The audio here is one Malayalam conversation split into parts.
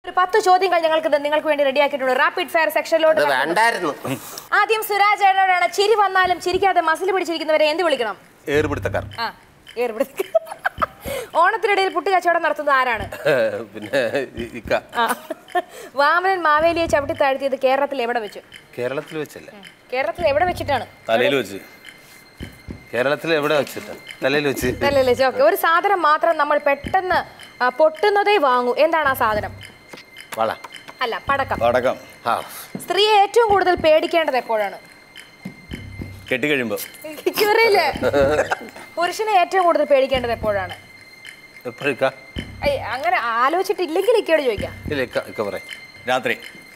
ഒരു പത്ത് ചോദ്യങ്ങൾ ഞങ്ങൾക്ക് ഇത് നിങ്ങൾക്ക് വേണ്ടി റെഡിയാക്കിയിട്ടുണ്ട് റാപ്പിഡ് ഫയർ സെക്ഷനിലോട്ട് അത് വേണ്ടായിരുന്നു ആദ്യം സുരാജ് ഏട്ടനോടാണ് ചിരി വന്നാലും ചിരിക്കാതെ മസിൽ പിടിച്ചിരിക്കുന്നവരെ എന്ത് വിളിക്കണം ഏറുപിടുത്തക്കാർ ആ ഏർപ്പെടുത്തി ഓണത്തിനിടയിൽ പുട്ട് കച്ചവടം നടത്തുന്നത് ആരാണ് പിന്നെ ഇ- ഇക്ക ആ. വാമനൻ മാവേലിയെ ചവിട്ടി താഴ്ത്തിയത് കേരളത്തിൽ എവിടെ വെച്ചു കേരളത്തിൽ വെച്ചല്ലേ കേരളത്തിൽ എവിടെ വെച്ചിട്ടാണ് തലയിൽ വെച്ച് കേരളത്തിൽ എവിടെ വെച്ചിട്ട് തലയിൽ വെച്ച് അല്ലല്ലേ ഓക്കെ ഒരു സാധനം മാത്രം നമ്മൾ പെട്ടെന്ന് ആ, പൊട്ടുന്നതേ വാങ്ങൂ എന്താണ് ആ സാധനം വള അല്ല പടക്കം പടക്കം ആ സ്ത്രീയെ ഏറ്റവും കൂടുതൽ പേടിക്കേണ്ടത് എപ്പോഴാണ് കെട്ടിക്കഴിയുമ്പോൾ എനിക്കറിയില്ലേ പുരുഷനെ ഏറ്റവും കൂടുതൽ പേടിക്കേണ്ടത് എപ്പോഴാണ് എപ്പോഴിക്ക ഐ, അങ്ങനെ ആലോചിച്ചിട്ടില്ലെങ്കിൽ ഇക്കയോട് ചോദിക്കാം ഇല്ല ഇക്ക ഇക്ക പറയും രാത്രി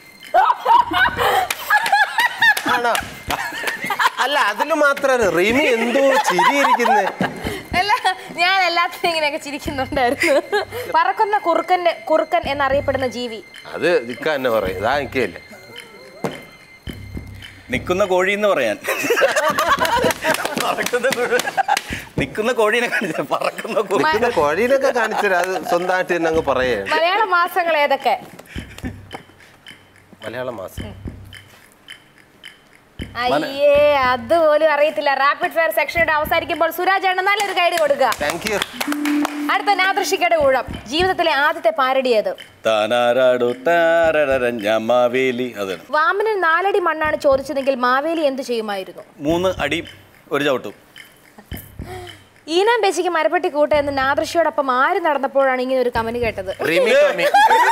ആണോ അല്ല അതിന് മാത്രമല്ല റീമി എന്തോ ചിരിയിരിക്കുന്നേ അല്ല ഞാൻ എല്ലാത്തിനും ഇങ്ങനെയൊക്കെ ചിരിക്കുന്നുണ്ടായിരുന്നു പറക്കുന്ന കുറുക്കന്റെ കുറുക്കൻ എന്നറിയപ്പെടുന്ന ജീവി അത് ഇക്ക തന്നെ പറയും ഇതാ എനിക്കല്ലേ നിൽക്കുന്ന കോഴി എന്ന് പറയാൻ പറക്കുന്ന കോഴി നിൽക്കുന്ന കോഴീനെ കാണിച്ച പറക്കുന്ന കോഴി പിന്നെ കോഴീനൊക്കെ കാണിച്ചുതരാം അത് സ്വന്തമായിട്ട് തന്നെ അങ്ങ് പറയേ മലയാള മാസങ്ങൾ ഏതൊക്കെ മലയാള മാസം അയ്യേ അതുപോലും അറിയത്തില്ല റാപ്പിഡ് ഫയർ സെക്ഷനുടെ അവസാനിക്കുമ്പോൾ സുരാജ് ആണ് നല്ലൊരു ഗൈഡ് കൊടുക്കുക താങ്ക് യു അടുത്ത നാദൃഷിക്കയുടെ ഊഴം ജീവിതത്തിലെ ആദ്യത്തെ പാരഡി ഏത് താനാരാടു താരടര ഞമാവേലി അതാണ് വാമനൻ നാലടി മണ്ണാണ് ചോദിച്ചതെങ്കിൽ മാവേലി എന്ത് ചെയ്യുമായിരുന്നു മൂന്ന് അടി ഒരു ചവിട്ടും ഈനാം ബേച്ചിക്ക് മരപ്പെട്ടി കൂട്ട എന്ന് നാദൃഷിയോടൊപ്പം ആര് നടന്നപ്പോഴാണ് ഇങ്ങനെ ഒരു കമന്റ് കേട്ടത് റീമി ടോമി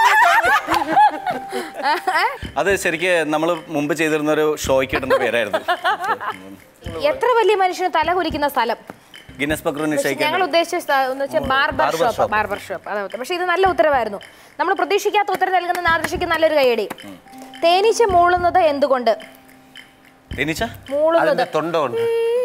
അത് ശരിക്ക് നമ്മൾ മുമ്പ് ചെയ്തിരുന്ന ഒരു ഷോയ്ക്ക് ഇടുന്ന പേരായിരുന്നു എത്ര വലിയ മനുഷ്യന് തല കുലിക്കുന്ന സ്ഥലം ഗിന്നസ് ബക്രു നിശ്ചയിക്കാൻ ഞങ്ങൾ ഉദ്ദേശിച്ച സ്ഥ- എന്ന് വെച്ചാൽ ബാർബർ ഷോപ്പ് ബാർബർ ഷോപ്പ് അതെ പക്ഷെ ഇത് നല്ല ഉത്തരവായിരുന്നു നമ്മൾ പ്രതീക്ഷിക്കാത്ത ഉത്തരം നൽകുന്ന നാദൃഷിക്ക് നല്ലൊരു കൈയടി തേനീച്ച മൂളുന്നത് എന്തുകൊണ്ട് തേനീച്ച മൂളുന്നത് അതിന്റെ തൊണ്ട കൊണ്ട്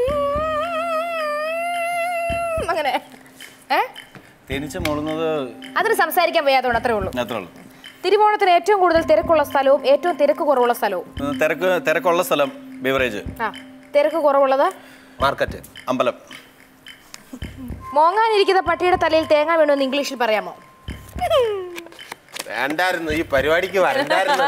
അങ്ങനെ ഏ തേനീച്ച മോളുന്നത് അതിന് സംസാരിക്കാൻ വയ്യാത്തതുകൊണ്ട് അത്രേ ഉള്ളൂ അത്രേ ഉള്ളൂ തിരുവോണത്തിന് ഏറ്റവും കൂടുതൽ തിരക്കുള്ള സ്ഥലവും ഏറ്റവും തിരക്ക് കുറവുള്ള സ്ഥലവും ഉം, തിരക്ക് തിരക്കുള്ള സ്ഥലം ബിവറേജ് ആ തിരക്ക് കുറവുള്ളത് മാർക്കറ്റ് അമ്പലം മോങ്ങാനിരിക്കുന്ന പട്ടിയുടെ തലയിൽ തേങ്ങ വേണമെന്ന് ഇംഗ്ലീഷിൽ പറയാമോ വേണ്ടായിരുന്നു ഈ പരിപാടിക്ക് വരണ്ടായിരുന്നു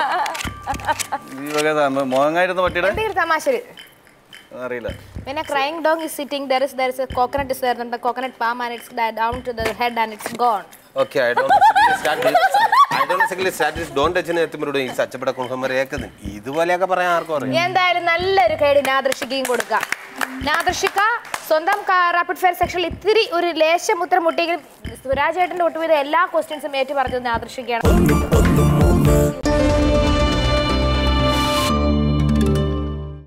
ഈ വക ത- മോങ്ങായിരുന്ന പട്ടിയുടെ എന്തെങ്കിലും തമാശ അറിയില്ല When a crying dog is sitting, there is there is a coconut is there, and the coconut palm and it's da- down to the head and it's gone. Okay I don't start I don't ಸಿಗ್ಲಿ ಸ್ಟಾರ್ಟ್ ಡೋಂಟ್ ಟച്ച് എത്തുമ്പോഴും ഈ സച്ചപ്പട കുണുക്കന്മാർ ഏക്കുന്നത് ഇതുപോലെയൊക്കെ പറയാൻ ആർക്കും അറിയാം എന്തായാലും നല്ലൊരു കേടി നാദൃഷിക്കയും കൊടുക്കാം നാദൃഷിക്ക സ്വന്തം റാപ്പിഡ് ഫയർ സെക്ഷനിൽ ഇത്തിരി ഒരു ലേശം ഉത്തരം മുട്ടിയെങ്കിലും സുരാജ് ഏട്ടൻ്റെ ഒട്ടുവിധ എല്ലാ ക്വസ്റ്റ്യൻസും ഏറ്റു പറഞ്ഞത് നാദൃഷിക്കയാണ്